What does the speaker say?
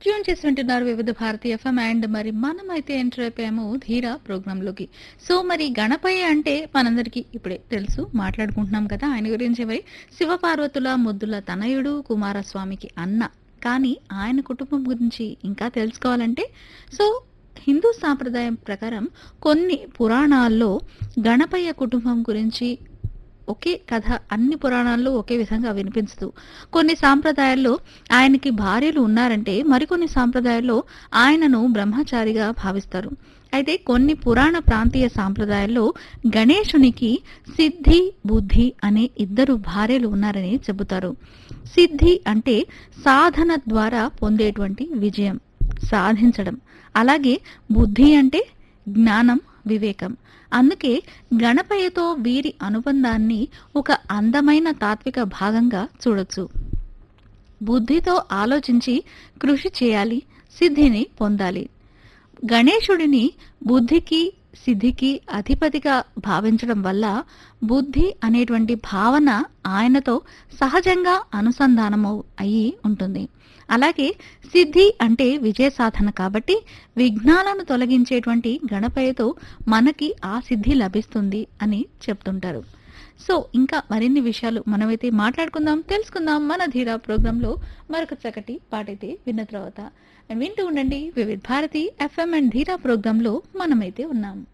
tune చేసి వింటున్నారు వివిధ భారతి ఎఫ్ఎం అండ్ మరి మనం అయితే ఎంటర్ అయిపోయాము ధీరా ప్రోగ్రామ్ లోకి సో మరి గణపయ్య అంటే మనందరికీ ఇప్పుడే తెలుసు మాట్లాడుకుంటున్నాం కదా ఆయన గురించి మరి శివపార్వతుల ముద్దుల తనయుడు కుమారస్వామికి అన్న కానీ ఆయన కుటుంబం గురించి ఇంకా తెలుసుకోవాలంటే సో హిందూ సాంప్రదాయం ప్రకారం కొన్ని పురాణాల్లో గణపయ్య కుటుంబం గురించి ఒకే కథ అన్ని పురాణాల్లో ఒకే విధంగా వినిపించదు కొన్ని సాంప్రదాయాల్లో ఆయనకి భార్యలు ఉన్నారంటే మరికొన్ని సాంప్రదాయాల్లో ఆయనను బ్రహ్మచారిగా భావిస్తారు అయితే కొన్ని పురాణ ప్రాంతీయ సాంప్రదాయాల్లో గణేశునికి సిద్ధి బుద్ధి అనే ఇద్దరు భార్యలు ఉన్నారని చెబుతారు సిద్ధి అంటే సాధన ద్వారా పొందేటువంటి విజయం సాధించడం అలాగే బుద్ధి అంటే జ్ఞానం వివేకం అందుకే గణపయ్యతో వీరి అనుబంధాన్ని ఒక అందమైన తాత్విక భాగంగా చూడొచ్చు బుద్ధితో ఆలోచించి కృషి చేయాలి సిద్ధిని పొందాలి గణేశుడిని బుద్ధికి సిద్ధికి అధిపతిగా భావించడం వల్ల బుద్ధి అనేటువంటి భావన ఆయనతో సహజంగా అనుసంధానము అయి ఉంటుంది అలాగే సిద్ధి అంటే విజయ సాధన కాబట్టి విఘ్నాలను తొలగించేటువంటి గణపయ్యతో మనకి ఆ సిద్ధి లభిస్తుంది అని చెప్తుంటారు సో ఇంకా మరిన్ని విషయాలు మనమైతే మాట్లాడుకుందాం తెలుసుకుందాం మన ధీరా ప్రోగ్రాంలో మరొక చక్కటి పాటైతే విన్న తర్వాత అండ్ వింటూ ఉండండి వివిధ్ భారతి ఎఫ్ఎం అండ్ ధీరా ప్రోగ్రాంలో మనమైతే ఉన్నాం